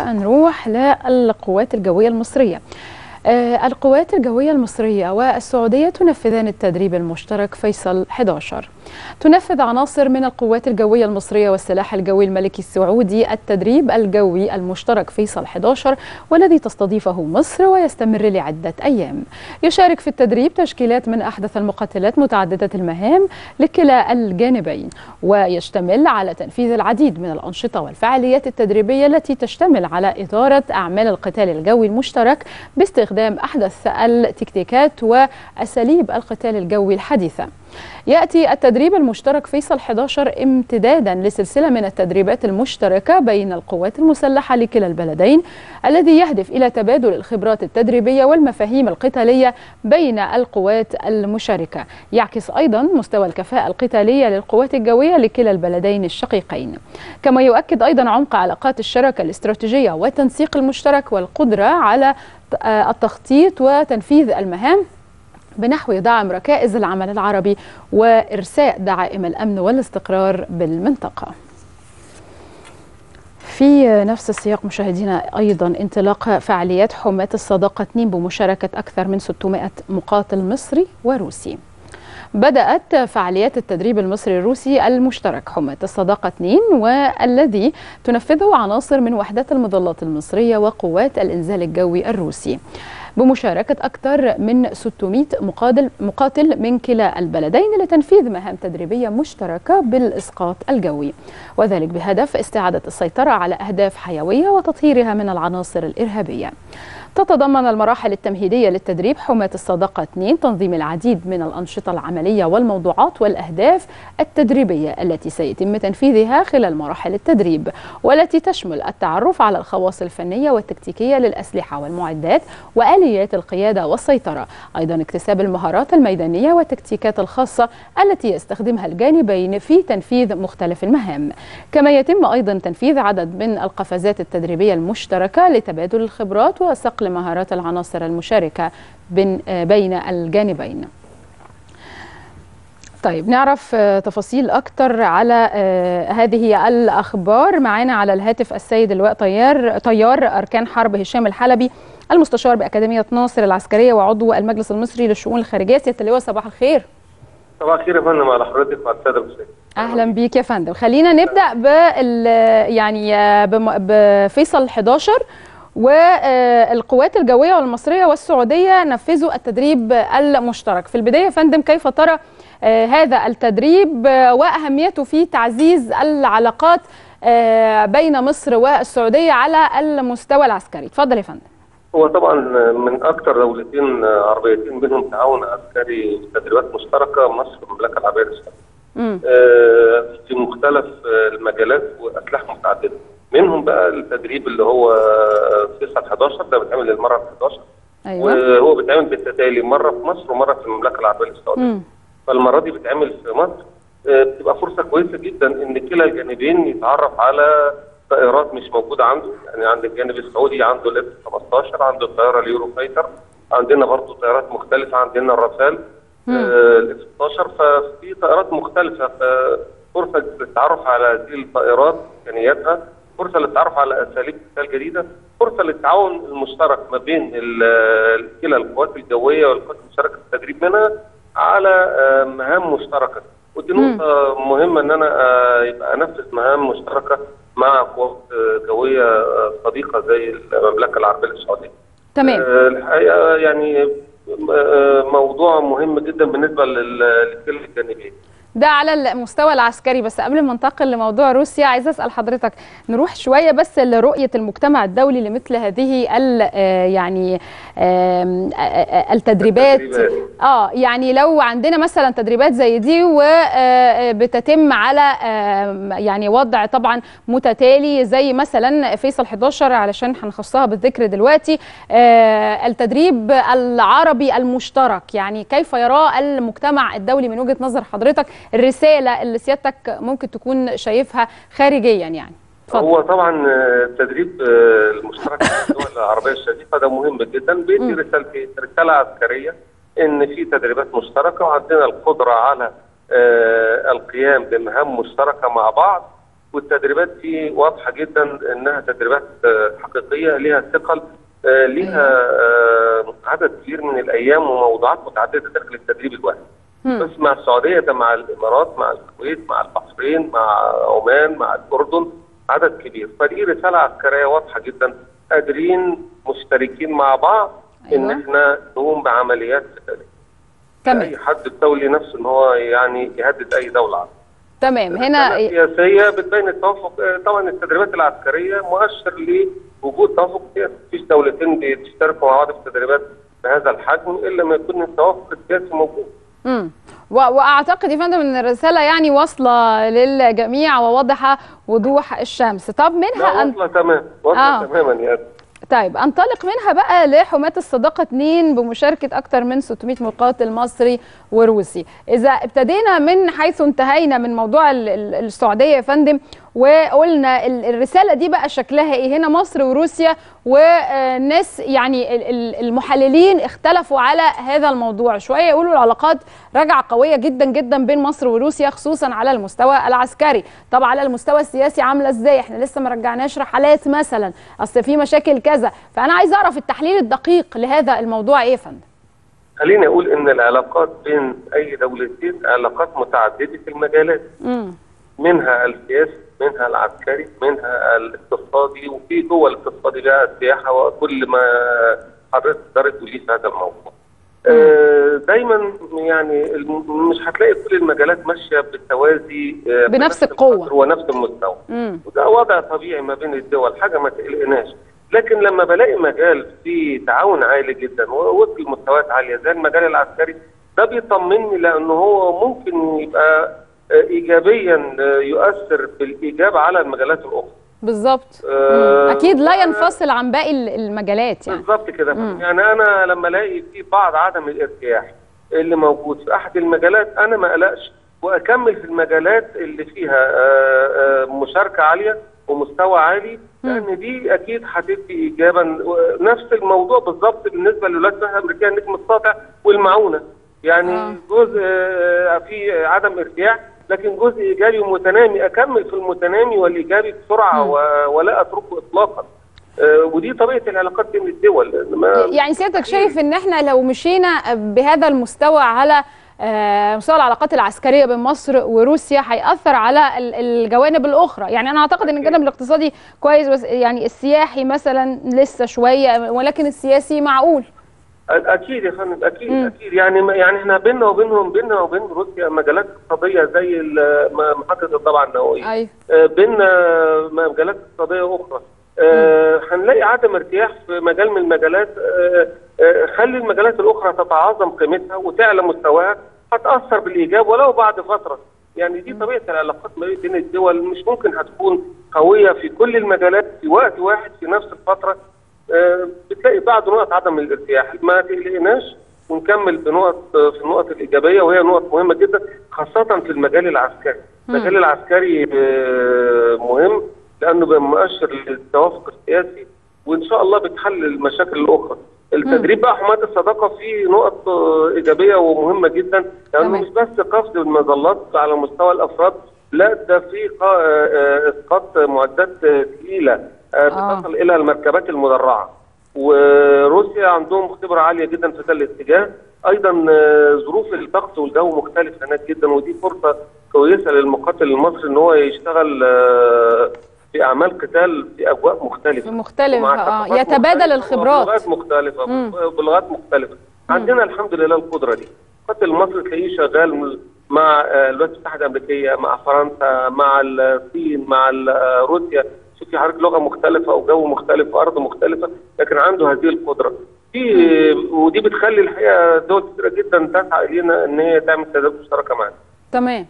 نروح للقوات الجوية المصرية آه، القوات الجوية المصرية والسعودية تنفذان التدريب المشترك فيصل 11 تنفذ عناصر من القوات الجوية المصرية والسلاح الجوي الملكي السعودي التدريب الجوي المشترك فيصل 11 والذي تستضيفه مصر ويستمر لعدة أيام يشارك في التدريب تشكيلات من أحدث المقاتلات متعددة المهام لكلا الجانبين ويشتمل على تنفيذ العديد من الأنشطة والفعاليات التدريبية التي تشتمل على إدارة أعمال القتال الجوي المشترك باستخدام أحدث التكتيكات وأساليب القتال الجوي الحديثة يأتي التدريب المشترك فيصل 11 امتدادا لسلسلة من التدريبات المشتركة بين القوات المسلحة لكلا البلدين الذي يهدف إلى تبادل الخبرات التدريبية والمفاهيم القتالية بين القوات المشاركة يعكس أيضا مستوى الكفاءة القتالية للقوات الجوية لكلا البلدين الشقيقين كما يؤكد أيضا عمق علاقات الشراكة الاستراتيجية والتنسيق المشترك والقدرة على التخطيط وتنفيذ المهام بنحو دعم ركائز العمل العربي وإرساء دعائم الأمن والاستقرار بالمنطقة في نفس السياق مشاهدينا أيضا انطلاق فعاليات حماة الصداقة 2 بمشاركة أكثر من 600 مقاتل مصري وروسي بدأت فعاليات التدريب المصري الروسي المشترك حماة الصداقة 2 والذي تنفذه عناصر من وحدات المظلات المصرية وقوات الإنزال الجوي الروسي بمشاركة أكثر من 600 مقاتل, مقاتل من كلا البلدين لتنفيذ مهام تدريبية مشتركة بالإسقاط الجوي وذلك بهدف استعادة السيطرة على أهداف حيوية وتطهيرها من العناصر الإرهابية تتضمن المراحل التمهيدية للتدريب حماة الصداقة 2 تنظيم العديد من الأنشطة العملية والموضوعات والأهداف التدريبية التي سيتم تنفيذها خلال مراحل التدريب والتي تشمل التعرف على الخواص الفنية والتكتيكية للأسلحة والمعدات وآليات القيادة والسيطرة أيضا اكتساب المهارات الميدانية والتكتيكات الخاصة التي يستخدمها الجانبين في تنفيذ مختلف المهام كما يتم أيضا تنفيذ عدد من القفزات التدريبية المشتركة لتبادل الخبرات وصقل مهارات العناصر المشاركة بين الجانبين طيب نعرف تفاصيل أكتر على هذه الأخبار معانا على الهاتف السيد اللواء طيار طيار أركان حرب هشام الحلبي المستشار بأكاديمية ناصر العسكرية وعضو المجلس المصري للشؤون الخارجية سيادة اللواء صباح الخير صباح الخير يا فندم على حضرتك وعلى الساده المشاهدين اهلا بيك يا فندم خلينا نبدا بال يعني بفيصل 11 والقوات الجويه والمصريه والسعوديه نفذوا التدريب المشترك في البدايه يا فندم كيف ترى هذا التدريب واهميته في تعزيز العلاقات بين مصر والسعوديه على المستوى العسكري اتفضل يا فندم هو طبعا من اكثر دولتين عربيتين بينهم تعاون عسكري وتدريبات مشتركه مصر والمملكه العربيه السعوديه. آه في مختلف المجالات واسلحه متعدده. منهم بقى التدريب اللي هو فيصل 11 ده بيتعمل للمره ال 11 أيوة. وهو بيتعمل بالتتالي مره في مصر ومره في المملكه العربيه السعوديه. فالمره دي بيتعمل في مصر آه بتبقى فرصه كويسه جدا ان كلا الجانبين يتعرف على طائرات مش موجوده عنده يعني عند الجانب السعودي عنده الاف 15 عنده الطياره اليورو فايتر عندنا برضه طيارات مختلفه عندنا الرافال الاف 16 ففي طائرات مختلفه ففرصه للتعرف على هذه الطائرات امكانياتها فرصه للتعرف على اساليب قتال جديده فرصه للتعاون المشترك ما بين كلا القوات الجويه والقوات المشتركه في التدريب منها على مهام مشتركه ودي نقطه مهمه ان انا يبقى انفذ مهام مشتركه مع قوات جويه صديقه زي المملكه العربيه السعوديه. تمام. الحقيقه يعني موضوع مهم جدا بالنسبه لكل الجانبين. ده على المستوى العسكري بس قبل ما ننتقل لموضوع روسيا عايزه اسال حضرتك نروح شويه بس لرؤيه المجتمع الدولي لمثل هذه ال يعني التدريبات اه يعني لو عندنا مثلا تدريبات زي دي وبتتم على يعني وضع طبعا متتالي زي مثلا فيصل 11 علشان هنخصها بالذكر دلوقتي التدريب العربي المشترك يعني كيف يراه المجتمع الدولي من وجهه نظر حضرتك الرساله اللي سيادتك ممكن تكون شايفها خارجيا يعني فضل. هو طبعا التدريب المشترك في الدول العربيه الشريفه ده مهم جدا بيدي رسالتين رساله عسكريه ان في تدريبات مشتركه وعندنا القدره على القيام بمهام مشتركه مع بعض والتدريبات دي واضحه جدا انها تدريبات آه، حقيقيه ليها ثقل آه، ليها آه، عدد كبير من الايام وموضوعات متعدده داخل التدريب الواحد مم. بس مع السعوديه ده مع الامارات مع الكويت مع البحرين مع عمان مع الاردن عدد كبير فدي رساله عسكريه واضحه جدا قادرين مشتركين مع بعض ان أيوة. احنا نقوم بعمليات قتاليه تمام اي حد بتولي نفسه ان هو يعني يهدد اي دوله عربيه تمام هنا السياسيه بتبين التوافق آه، طبعا التدريبات العسكريه مؤشر لوجود توافق سياسي مفيش دولتين بيشتركوا مع بعض في التدريبات بهذا الحجم الا ما يكون التوافق السياسي موجود مم. و- واعتقد يا فندم ان الرساله يعني واصله للجميع وواضحه وضوح الشمس طب منها لا أن... واصله تمام واصله آه. تماما يعني طيب انطلق منها بقى لحماة الصداقة 2 بمشاركة أكثر من 600 مقاتل مصري وروسي إذا ابتدينا من حيث انتهينا من موضوع ال- ال- السعودية يا فندم وقلنا ال- الرسالة دي بقى شكلها إيه هنا مصر وروسيا والناس يعني ال- ال- المحللين اختلفوا على هذا الموضوع شوية يقولوا العلاقات رجع قوية جدا جدا بين مصر وروسيا خصوصا على المستوى العسكري طب على المستوى السياسي عاملة ازاي احنا لسه ما رجعناش رحلات مثلا اصل في مشاكل كذا فانا عايز اعرف التحليل الدقيق لهذا الموضوع ايه يا فندم خليني اقول ان العلاقات بين اي دولتين علاقات متعدده المجالات امم منها السياسي منها العسكري منها الاقتصادي وفي جوه الاقتصادي بقى السياحه وكل ما حضرتك تقدري تقوليه في هذا الموضوع. آه، دايما يعني الم- مش هتلاقي كل المجالات ماشيه بالتوازي آه، بنفس القوة. القدر ونفس المستوى. امم وده وضع طبيعي ما بين الدول حاجه ما تقلقناش لكن لما بلاقي مجال فيه تعاون عالي جدا ووصل لمستويات عاليه زي المجال العسكري ده بيطمني لانه هو ممكن يبقى آه، ايجابيا آه، يؤثر بالايجاب على المجالات الاخرى بالظبط آه، مم. اكيد لا ينفصل عن باقي ال- المجالات يعني بالظبط كده مم. يعني انا لما الاقي في بعض عدم الارتياح اللي موجود في احد المجالات انا ما اقلقش واكمل في المجالات اللي فيها آه، آه، مشاركه عاليه ومستوى عالي لان دي اكيد هتدي اجابه نفس الموضوع بالظبط بالنسبه للولايات المتحده الامريكيه النجم الساطع والمعونه يعني آه. جزء آه، في عدم ارتياح لكن جزء ايجابي ومتنامي اكمل في المتنامي والايجابي بسرعه و- ولا اتركه اطلاقا آه، ودي طبيعه العلاقات بين الدول ما- يعني سيادتك شايف ان احنا لو مشينا بهذا المستوى على آه، مستوى العلاقات العسكريه بين مصر وروسيا هيأثر على ال- الجوانب الاخرى يعني انا اعتقد ان الجانب الاقتصادي كويس بس يعني السياحي مثلا لسه شويه ولكن السياسي معقول اكيد يا فندم اكيد مم. اكيد يعني يعني احنا بيننا وبينهم بيننا وبين روسيا مجالات اقتصاديه زي ال- م- محطه الضبعه النوويه ايوه آه، بيننا مجالات اقتصاديه اخرى آه، هنلاقي عدم ارتياح في مجال من المجالات آه، آه، خلي المجالات الاخرى تتعاظم قيمتها وتعلى مستواها هتاثر بالايجاب ولو بعد فتره يعني دي طبيعه العلاقات ما بين الدول مش ممكن هتكون قويه في كل المجالات في وقت واحد في نفس الفتره آه، بتلاقي بعض نقط عدم الارتياح ما تقلقناش ونكمل بنقط آه، في النقط الايجابيه وهي نقط مهمه جدا خاصه في المجال العسكري المجال العسكري آه، مهم لانه بيبقى مؤشر للتوافق السياسي وان شاء الله بتحل المشاكل الاخرى التدريب بقى حمايه الصداقه فيه نقط آه، ايجابيه ومهمه جدا لانه تمام. مش بس قصد المظلات على مستوى الافراد لا ده في قا- آه، آه، اسقاط معدات آه، ثقيله آه، آه. بتصل الى المركبات المدرعه وروسيا عندهم خبره عاليه جدا في هذا الاتجاه ايضا آه، ظروف الطقس والجو مختلف هناك جدا ودي فرصه كويسه للمقاتل المصري ان هو يشتغل آه، في اعمال قتال في اجواء مختلفه مختلفة ومع اه ثقافات يتبادل مختلفة الخبرات وبلغات مختلفه مم. بلغات مختلفه عندنا الحمد لله القدره دي القاتل المصري تلاقيه شغال مع آه، الولايات المتحده الامريكيه مع فرنسا مع الصين مع ال- آه، روسيا شوفي حضرتك لغه مختلفه وجو مختلف وارض مختلفه لكن عنده هذه القدره في ودي بتخلي الحقيقه دول كثيره جدا تسعى الينا ان هي تعمل تدريبات مشتركه معانا تمام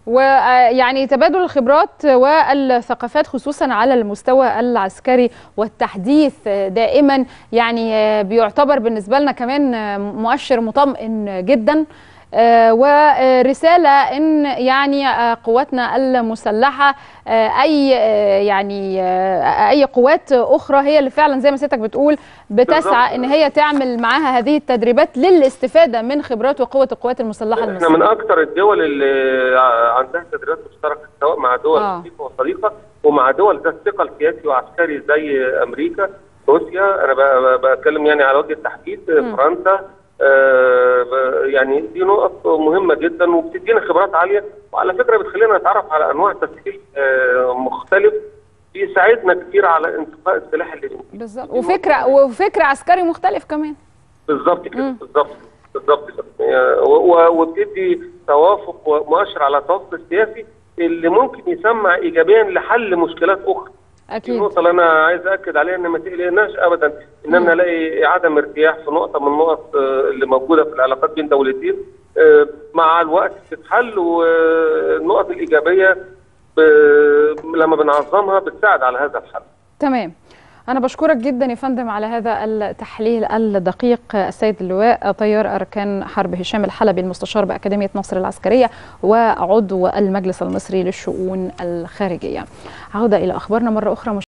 ويعني تبادل الخبرات والثقافات خصوصا على المستوى العسكري والتحديث دائما يعني بيعتبر بالنسبه لنا كمان مؤشر مطمئن جدا ورسالة إن يعني قواتنا المسلحة أي يعني أي قوات أخرى هي اللي فعلا زي ما سيادتك بتقول بتسعى إن هي تعمل معاها هذه التدريبات للاستفادة من خبرات وقوة القوات المسلحة احنا المصرية من اكثر الدول اللي عندها تدريبات مشتركه سواء مع دول آه. شقيقه وصديقه ومع دول ذات ثقل سياسي وعسكري زي امريكا روسيا انا ب- ب- بتكلم يعني على وجه التحديد مم. فرنسا آه، ب- يعني دي نقط مهمه جدا وبتدينا خبرات عاليه وعلى فكره بتخلينا نتعرف على انواع تسليح آه، مختلف بيساعدنا كتير على انتقاء السلاح اللي بالظبط وفكرة وفكر عسكري مختلف كمان بالظبط كده مم. بالظبط بالظبط كده آه، و- و- وبتدي توافق ومؤشر على التوافق السياسي اللي ممكن يسمع ايجابيا لحل مشكلات اخرى دي أكيد النقطة اللي أنا عايز أكد عليها إن ما تقلقناش أبدا إن مم. أنا ألاقي عدم ارتياح في نقطة من النقط آه، اللي موجودة في العلاقات بين دولتين آه، مع الوقت بتتحل والنقط الإيجابية ب- لما بنعظمها بتساعد على هذا الحل. تمام أنا بشكرك جدا يا فندم على هذا التحليل الدقيق السيد اللواء طيار أركان حرب هشام الحلبي المستشار بأكاديمية نصر العسكرية وعضو المجلس المصري للشؤون الخارجية عودة إلى أخبارنا مرة أخرى